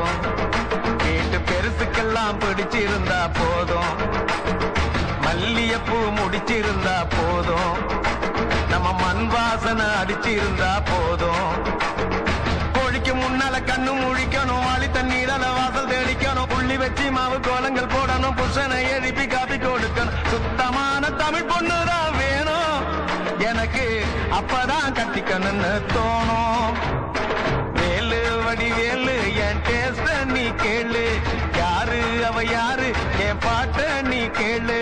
போதும் கேட்டு பெருசுக்கெல்லாம் பிடிச்சிருந்தா போதும் மல்லியப்பூ முடிச்சிருந்தா போதும் நம்ம மண் வாசனை அடிச்சிருந்தா போதும் கோழிக்கு முன்னால கண்ணு முழிக்கணும் வாளி தண்ணீரால வாசல் தெளிக்கணும் புள்ளி வச்சு மாவு கோலங்கள் போடணும் புருஷனை எழுப்பி காப்பி கொடுக்கணும் சுத்தமான தமிழ் பொண்ணுதான் வேணும் எனக்கு அப்பதான் கட்டிக்கணும்னு தோணும் வேலு வடி வேலு என் டேஸ்ட நீ கேளு யாரு அவ யாரு என் பாட்ட நீ கேளு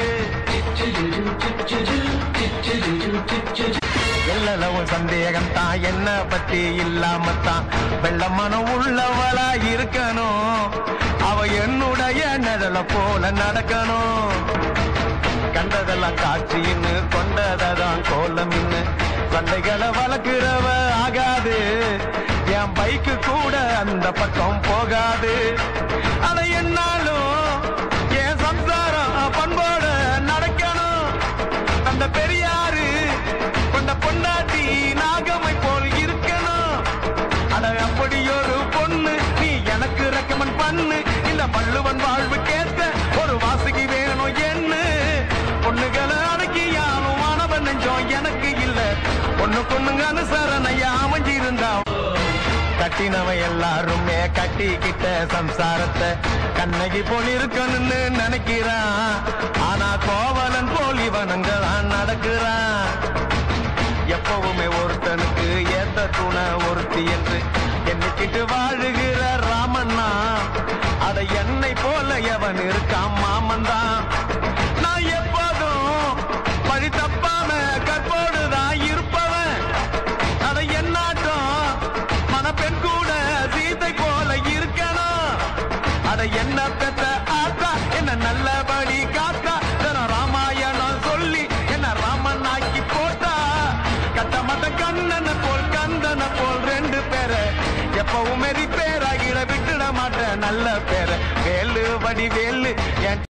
எல்லளவும் சந்தேகம் தான் என்ன பத்தி இல்லாம தான் வெள்ள மனம் உள்ளவளா இருக்கணும் அவ என்னுடைய நிழல போல நடக்கணும் கண்டதெல்லாம் காட்சின்னு கொண்டதான் கோலம் இன்னு சண்டைகளை வளர்க்கிறவ ஆகாது என் பைக்கு கூட அந்த பக்கம் போகாது அத என்னாலும் என் சம்சாரம் பண்போட நடக்கணும் அந்த பெரியாரு கொண்ட பொண்டாட்டி நாகமை போல் இருக்கணும் அட அப்படி ஒரு பொண்ணு நீ எனக்கு ரெக்கமெண்ட் பண்ணு இந்த பள்ளுவன் வாழ்வு கேட்ட ஒரு வாசுகி வேணும் என்ன பொண்ணுகளை அடக்கி யாரும் மாணவன் நெஞ்சம் எனக்கு இல்ல பொண்ணு பொண்ணுங்க அனுசரணையா அமைஞ்சிருந்தா கட்டினவன் எல்லாருமே கட்டிக்கிட்ட சம்சாரத்தை கண்ணகி போல் இருக்கணும்னு நினைக்கிறான் ஆனா கோவலன் போல் இவனுங்களான் நடக்கிறான் எப்பவுமே ஒருத்தனுக்கு ஏத்த துணை ஒருத்தி என்று எண்ணிக்கிட்டு வாழுகிற ராமண்ணா அத என்னை போல எவன் இருக்கான் மாமன் தான் நான் எப்போதும் பழி தப்பாம கற்போடுதான் இருப்பவன் அட என்னாட்டம் மணப்பெண் கூட சீதை போல இருக்கணும் அட என்ன பெற்ற ஆத்தா என்ன நல்லபடி காத்தா தினம் ராமாயணம் சொல்லி என்ன ராமன் ஆக்கி போட்டா கட்ட மத்த கண்ணன போல் கந்தன போல் ரெண்டு பேரை எப்பவுமே ரிப்பேர் ஆகிட விட்டுட மாட்டேன் நல்ல பேரை வேலு வடி வேலு என்